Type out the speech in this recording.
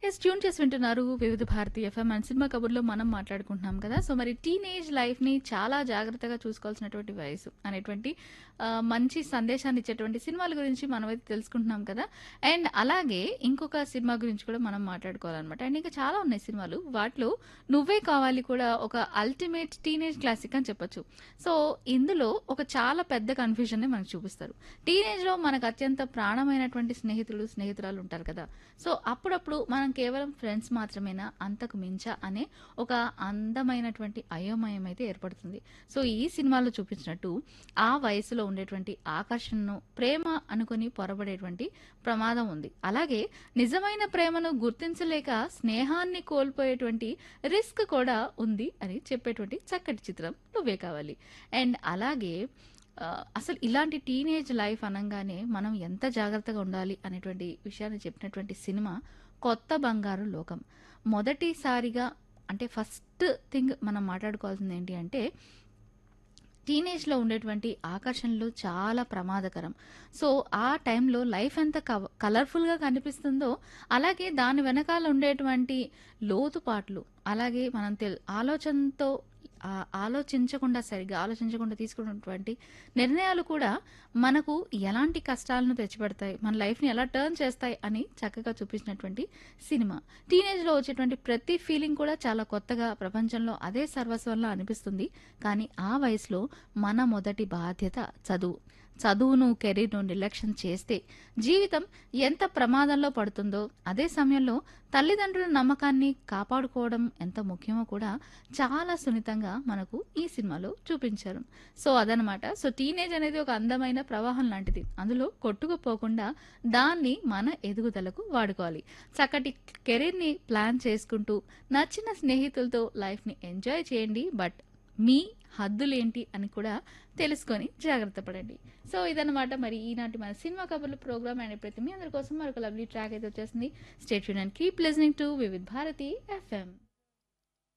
yes tune చేసి వింటున్నారు Vividh Bharati FM and cinema కబుర్లో మనం మాట్లాడుకుంటున్నాం కదా సో మరి టీనేజ్ లైఫ్ని చాలా జాగ్రత్తగా చూసుకోవాల్సినటువంటి వయసు అనేటువంటి ఆ, మంచి సందేశాన్ని ఇచ్చేటువంటి సినిమాల గురించి మనమైతే తెలుసుకుంటున్నాం కదా అండ్ అలాగే ఇంకొక సినిమా గురించి కూడా మనం మాట్లాడుకోవాలన్నమాట అండ్ ఇంకా చాలా ఉన్నాయి సినిమాలు వాటిలో నువ్వే కావాలి కూడా ఒక అల్టిమేట్ టీనేజ్ క్లాసిక్ అని చెప్పొచ్చు సో ఇందులో ఒక చాలా పెద్ద కన్ఫ్యూజన్ని మనకు చూపిస్తారు టీనేజ్లో మనకు అత్యంత ప్రాణమైనటువంటి స్నేహితులు స్నేహితురాలు ఉంటారు కదా సో అప్పుడప్పుడు మనం కేవలం ఫ్రెండ్స్ మాత్రమేనా అంతకు మించా అనే ఒక అందమైనటువంటి అయోమయం అయితే ఏర్పడుతుంది సో ఈ సినిమాలో చూపించినట్టు ఆ వయసులో ఉండేటువంటి ఆకర్షణను ప్రేమ అనుకుని పొరబడేటువంటి ప్రమాదం ఉంది అలాగే నిజమైన ప్రేమను గుర్తించలేక స్నేహాన్ని కోల్పోయేటువంటి రిస్క్ కూడా ఉంది అని చెప్పేటువంటి చక్కటి చిత్రం నువ్వే కావాలి అండ్ అలాగే ఆ, అసలు ఇలాంటి టీనేజ్ లైఫ్ అనగానే మనం ఎంత జాగ్రత్తగా ఉండాలి అనేటువంటి విషయాన్ని చెప్పినటువంటి సినిమా కొత్త బంగారు లోకం మొదటిసారిగా అంటే ఫస్ట్ థింగ్ మనం మాట్లాడుకోవాల్సింది ఏంటి అంటే టీనేజ్లో ఉండేటువంటి ఆకర్షణలు చాలా ప్రమాదకరం సో ఆ టైంలో లైఫ్ ఎంత కవ కలర్ఫుల్గా కనిపిస్తుందో అలాగే దాని వెనకాల ఉండేటువంటి లోతుపాట్లు అలాగే మనం తెల్ ఆలోచనతో ఆ, ఆలోచించకుండా సరిగ్గా ఆలోచించకుండా తీసుకున్నటువంటి నిర్ణయాలు కూడా మనకు ఎలాంటి కష్టాలను తెచ్చిపెడతాయి మన లైఫ్ని ఎలా టర్న్ చేస్తాయి అని చక్కగా చూపించినటువంటి సినిమా టీనేజ్లో వచ్చేటువంటి ప్రతి ఫీలింగ్ కూడా చాలా కొత్తగా ప్రపంచంలో అదే సర్వస్వంలా అనిపిస్తుంది కానీ ఆ వయసులో మన మొదటి బాధ్యత చదువు చదువును కెరీర్ను నిర్లక్ష్యం చేస్తే జీవితం ఎంత ప్రమాదంలో పడుతుందో అదే సమయంలో తల్లిదండ్రుల నమ్మకాన్ని కాపాడుకోవడం ఎంత ముఖ్యమో కూడా చాలా సున్నితంగా మనకు ఈ సినిమాలో చూపించారు సో అదనమాట సో టీనేజ్ అనేది ఒక అందమైన ప్రవాహం లాంటిది అందులో కొట్టుకుపోకుండా దాన్ని మన ఎదుగుదలకు వాడుకోవాలి చక్కటి కెరీర్ని ప్లాన్ చేసుకుంటూ నచ్చిన స్నేహితులతో లైఫ్ని ఎంజాయ్ చేయండి బట్ మీ హద్దులేంటి అని కూడా తెలుసుకొని జాగ్రత్త పడండి సో ఇదన్నమాట మరి ఈనాటి మన సినిమా కబుర్ల ప్రోగ్రామ్ అండ్ ప్రతి మీ అందరి కోసం మరొక లవ్లీ ట్రాక్ అయితే వచ్చేసింది state and keep listening to Vividh Bharati FM